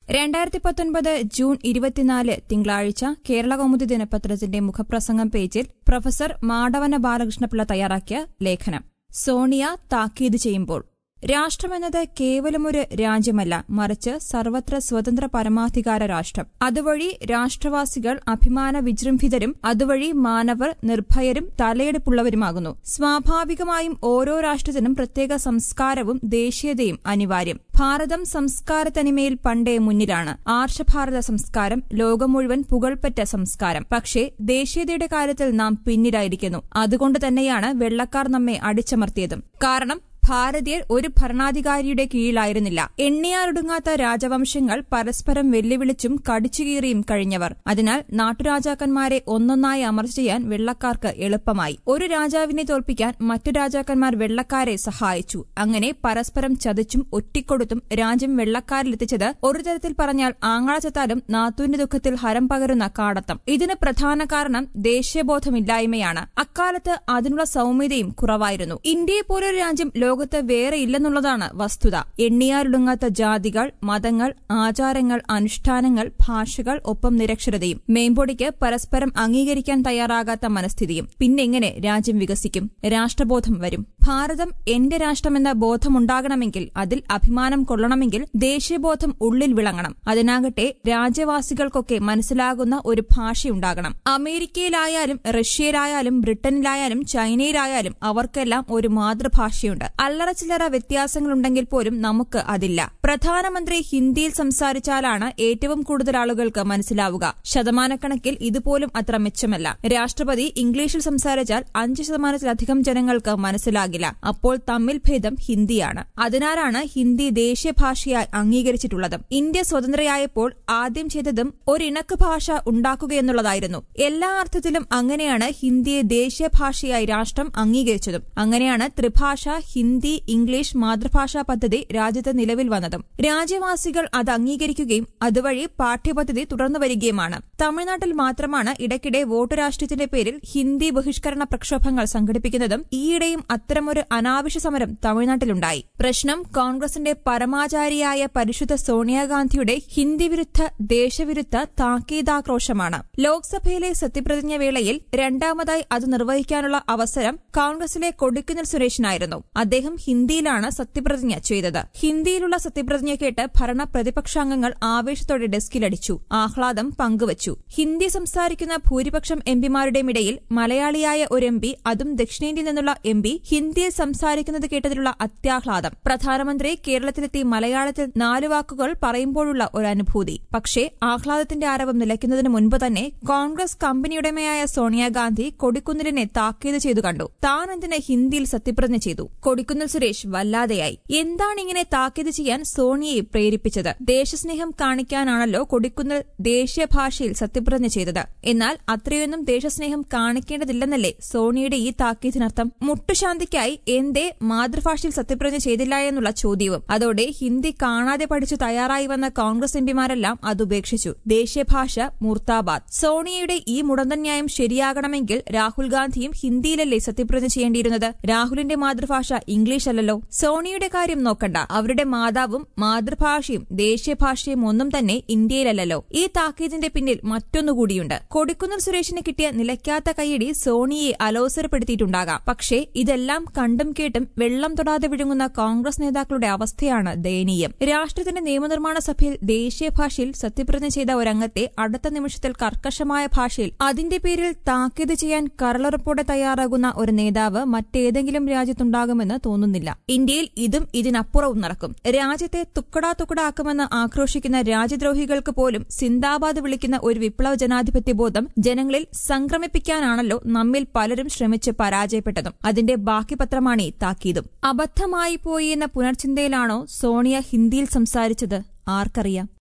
രണ്ടായിരത്തി പത്തൊൻപത് ജൂൺ ഇരുപത്തിനാല് തിങ്കളാഴ്ച കേരള കൗമുദി ദിനപത്രത്തിന്റെ മുഖപ്രസംഗം പേജിൽ പ്രൊഫസർ മാടവന ബാലകൃഷ്ണപിള്ള തയ്യാറാക്കിയ ലേഖനം സോണിയ താക്കീത് ചെയ്യുമ്പോൾ രാഷ്ട്രമെന്നത് കേവലമൊരു രാജ്യമല്ല മറിച്ച് സർവത്ര സ്വതന്ത്ര പരമാധികാര രാഷ്ട്രം അതുവഴി രാഷ്ട്രവാസികൾ അഭിമാന വിജൃംഭിതരും അതുവഴി മാനവർ നിർഭയരും തലയെടുപ്പുള്ളവരുമാകുന്നു സ്വാഭാവികമായും ഓരോ രാഷ്ട്രത്തിനും പ്രത്യേക സംസ്കാരവും ദേശീയതയും അനിവാര്യം ഭാരതം സംസ്കാര തനിമയിൽ പണ്ടേ മുന്നിലാണ് ആർഷഭാരത സംസ്കാരം ലോകം മുഴുവൻ പുകൾപ്പറ്റ സംസ്കാരം പക്ഷേ ദേശീയതയുടെ കാര്യത്തിൽ നാം പിന്നിലായിരിക്കുന്നു അതുകൊണ്ട് തന്നെയാണ് വെള്ളക്കാർ നമ്മെ അടിച്ചമർത്തിയതും കാരണം ഭാരതീയർ ഒരു ഭരണാധികാരിയുടെ കീഴിലായിരുന്നില്ല എണ്ണിയാലൊടുങ്ങാത്ത രാജവംശങ്ങൾ പരസ്പരം വെല്ലുവിളിച്ചും കടിച്ചുകീറിയും കഴിഞ്ഞവർ അതിനാൽ നാട്ടുരാജാക്കന്മാരെ ഒന്നൊന്നായി അമർച്ച ചെയ്യാൻ വെള്ളക്കാർക്ക് എളുപ്പമായി ഒരു രാജാവിനെ തോൽപ്പിക്കാൻ മറ്റു രാജാക്കന്മാർ വെള്ളക്കാരെ സഹായിച്ചു അങ്ങനെ പരസ്പരം ചതിച്ചും ഒറ്റിക്കൊടുത്തും രാജ്യം വെള്ളക്കാരിലെത്തിച്ചത് ഒരു തരത്തിൽ പറഞ്ഞാൽ ആങ്ങള ചത്താലും നാത്തൂന്റെ ദുഃഖത്തിൽ ഹരം പകരുന്ന കാടത്തം ഇതിന് പ്രധാന കാരണം ദേശീയബോധമില്ലായ്മയാണ് അക്കാലത്ത് അതിനുള്ള സൌമ്യതയും കുറവായിരുന്നു ഇന്ത്യയെ പോലൊരു രാജ്യം ലോകത്ത് വേറെ ഇല്ലെന്നുള്ളതാണ് വസ്തുത എണ്ണിയാലൊടുങ്ങാത്ത ജാതികൾ മതങ്ങൾ ആചാരങ്ങൾ അനുഷ്ഠാനങ്ങൾ ഭാഷകൾ ഒപ്പം നിരക്ഷരതയും മേമ്പൊടിക്ക് പരസ്പരം അംഗീകരിക്കാൻ തയ്യാറാകാത്ത മനസ്ഥിതിയും പിന്നെങ്ങനെ രാജ്യം വികസിക്കും രാഷ്ട്രബോധം വരും ഭാരതം എന്റെ രാഷ്ട്രമെന്ന ബോധമുണ്ടാകണമെങ്കിൽ അതിൽ അഭിമാനം കൊള്ളണമെങ്കിൽ ദേശീയബോധം ഉള്ളിൽ വിളങ്ങണം അതിനാകട്ടെ രാജ്യവാസികൾക്കൊക്കെ മനസ്സിലാകുന്ന ഒരു ഭാഷയുണ്ടാകണം അമേരിക്കയിലായാലും റഷ്യയിലായാലും ബ്രിട്ടനിലായാലും ചൈനയിലായാലും അവർക്കെല്ലാം ഒരു മാതൃഭാഷയുണ്ട് അല്ലറ ചില്ലറ വ്യത്യാസങ്ങളുണ്ടെങ്കിൽ പോലും നമുക്ക് അതില്ല പ്രധാനമന്ത്രി ഹിന്ദിയിൽ സംസാരിച്ചാലാണ് ഏറ്റവും കൂടുതൽ ആളുകൾക്ക് മനസ്സിലാവുക ശതമാനക്കണക്കിൽ ഇതുപോലും അത്ര മെച്ചമല്ല രാഷ്ട്രപതി ഇംഗ്ലീഷിൽ സംസാരിച്ചാൽ അഞ്ച് ശതമാനത്തിലധികം ജനങ്ങൾക്ക് മനസ്സിലാകില്ല അപ്പോൾ തമ്മിൽ ഭേദം ഹിന്ദിയാണ് അതിനാലാണ് ഹിന്ദി ദേശീയ ഭാഷയായി അംഗീകരിച്ചിട്ടുള്ളത് ഇന്ത്യ സ്വതന്ത്രയായപ്പോൾ ആദ്യം ചെയ്തതും ഒരിണക്ക് ഭാഷ ഉണ്ടാക്കുകയെന്നുള്ളതായിരുന്നു എല്ലാ അർത്ഥത്തിലും അങ്ങനെയാണ് ഹിന്ദിയെ ദേശീയ ഭാഷയായി രാഷ്ട്രം അംഗീകരിച്ചതും അങ്ങനെയാണ് ത്രിഭാഷ ഹിന്ദി ഇംഗ്ലീഷ് മാതൃഭാഷാ പദ്ധതി രാജ്യത്ത് നിലവിൽ വന്നതും രാജ്യവാസികൾ അത് അംഗീകരിക്കുകയും അതുവഴി പാഠ്യപദ്ധതി തുടർന്നു വരികയുമാണ് തമിഴ്നാട്ടിൽ മാത്രമാണ് ഇടയ്ക്കിടെ വോട്ട് രാഷ്ട്രീയത്തിന്റെ പേരിൽ ഹിന്ദി ബഹിഷ്കരണ പ്രക്ഷോഭങ്ങൾ സംഘടിപ്പിക്കുന്നതും ഈയിടെയും അത്തരമൊരു അനാവശ്യ സമരം തമിഴ്നാട്ടിലുണ്ടായി പ്രശ്നം കോൺഗ്രസിന്റെ പരമാചാരിയായ പരിശുദ്ധ സോണിയാഗാന്ധിയുടെ ഹിന്ദി വിരുദ്ധ ദേശവിരുദ്ധ താക്കീതാക്രോശമാണ് ലോക്സഭയിലെ സത്യപ്രതിജ്ഞ വേളയിൽ രണ്ടാമതായി അത് നിർവഹിക്കാനുള്ള അവസരം കോൺഗ്രസിലെ കൊടിക്കുന്നിൽ സുരേഷിനായിരുന്നു അദ്ദേഹം ഹിന്ദിയിലാണ് സത്യപ്രതിജ്ഞ ചെയ്തത് ഹിന്ദിയിലുള്ള സത്യപ്രതിജ്ഞ കേട്ട് ഭരണ പ്രതിപക്ഷാംഗങ്ങൾ ആവേശത്തോടെ ഡെസ്കിലടിച്ചു ആഹ്ലാദം പങ്കുവച്ചു ഹിന്ദി സംസാരിക്കുന്ന ഭൂരിപക്ഷം എംപിമാരുടെയും ഇടയിൽ മലയാളിയായ ഒരു എം പി അതും ദക്ഷിണേന്ത്യയിൽ നിന്നുള്ള എം പി ഹിന്ദിയിൽ സംസാരിക്കുന്നത് കേട്ടതിലുള്ള അത്യാഹ്ലാദം പ്രധാനമന്ത്രി കേരളത്തിലെത്തി മലയാളത്തിൽ നാല് വാക്കുകൾ പറയുമ്പോഴുള്ള ഒരു അനുഭൂതി പക്ഷേ ആഹ്ലാദത്തിന്റെ ആരവം നിലയ്ക്കുന്നതിന് മുൻപ് തന്നെ കോൺഗ്രസ് കമ്പനിയുടമയായ സോണിയാഗാന്ധി കൊടിക്കുന്നിലിനെ താക്കീത് ചെയ്തു കണ്ടു താൻ എന്തിന് ഹിന്ദിയിൽ സത്യപ്രതിജ്ഞ ചെയ്തു കൊടിക്കുന്നിൽ സുരേഷ് വല്ലാതെയായി എന്താണ് ഇങ്ങനെ താക്കീത് ചെയ്യാൻ സോണിയെ പ്രേരിപ്പിച്ചത് ദേശസ്നേഹം കാണിക്കാനാണല്ലോ കൊടിക്കുന്നിൽ ദേശീയ ഭാഷയിൽ സത്യപ്രതിജ്ഞ ചെയ്തത് എന്നാൽ അത്രയൊന്നും ദേശസ്നേഹം കാണിക്കേണ്ടതില്ലെന്നല്ലേ സോണിയുടെ ഈ താക്കീതിനർത്ഥം മുട്ടുശാന്തിക്കായി എന്തേ മാതൃഭാഷയിൽ സത്യപ്രതിജ്ഞ ചെയ്തില്ല എന്നുള്ള ചോദ്യവും അതോടെ ഹിന്ദി കാണാതെ പഠിച്ചു തയ്യാറായി വന്ന കോൺഗ്രസ് എംപിമാരെല്ലാം അതുപേക്ഷിച്ചു ദേശീയഭാഷ മുർത്താബാദ് സോണിയയുടെ ഈ മുടന്തൻ ന്യായം ശരിയാകണമെങ്കിൽ രാഹുൽ ഗാന്ധിയും ഹിന്ദിയിലല്ലേ സത്യപ്രതിജ്ഞ ചെയ്യേണ്ടിയിരുന്നത് രാഹുലിന്റെ മാതൃഭാഷ ഇംഗ്ലീഷ് അല്ലല്ലോ സോണിയുടെ കാര്യം നോക്കണ്ട അവരുടെ മാതാവും മാതൃഭാഷയും ദേശീയഭാഷയും ഒന്നും തന്നെ ഇന്ത്യയിലല്ലല്ലോ ഈ താക്കീതിന്റെ പിന്നിൽ മറ്റൊന്നുകൂടിയുണ്ട് കൊടിക്കുന്നിൽ സുരേഷിന് കിട്ടിയ നിലയ്ക്കാത്ത കൈയടി സോണിയെ അലോസരപ്പെടുത്തിയിട്ടുണ്ടാകാം പക്ഷേ ഇതെല്ലാം കണ്ടും കേട്ടും വെള്ളം തൊടാതെ വിഴുങ്ങുന്ന കോൺഗ്രസ് നേതാക്കളുടെ അവസ്ഥയാണ് ദയനീയം രാഷ്ട്രത്തിന്റെ നിയമനിർമ്മാണ സഭയിൽ ദേശീയ ഭാഷയിൽ സത്യപ്രതിജ്ഞ ചെയ്ത ഒരംഗത്തെ അടുത്ത നിമിഷത്തിൽ കർക്കശമായ ഭാഷയിൽ അതിന്റെ പേരിൽ താക്കീത് ചെയ്യാൻ കരളുറപ്പോടെ തയ്യാറാകുന്ന ഒരു നേതാവ് മറ്റേതെങ്കിലും രാജ്യത്തുണ്ടാകുമെന്ന് തോന്നുന്നില്ല ഇന്ത്യയിൽ ഇതും ഇതിനപ്പുറവും നടക്കും രാജ്യത്തെ തുക്കടാ തുക്കടാക്കുമെന്ന് ആക്രോശിക്കുന്ന രാജ്യദ്രോഹികൾക്ക് പോലും സിന്ദാബാദ് വിളിക്കുന്ന ഒരു വിപ്ലവ ജനാധിപത്യ ബോധം ജനങ്ങളിൽ സംക്രമിപ്പിക്കാനാണല്ലോ നമ്മിൽ പലരും ശ്രമിച്ച് പരാജയപ്പെട്ടതും അതിന്റെ ബാക്കി പത്രമാണ് ഈ താക്കീതും അബദ്ധമായി പോയി എന്ന പുനർചിന്തയിലാണോ സോണിയ ഹിന്ദിയിൽ സംസാരിച്ചത് ആർക്കറിയാം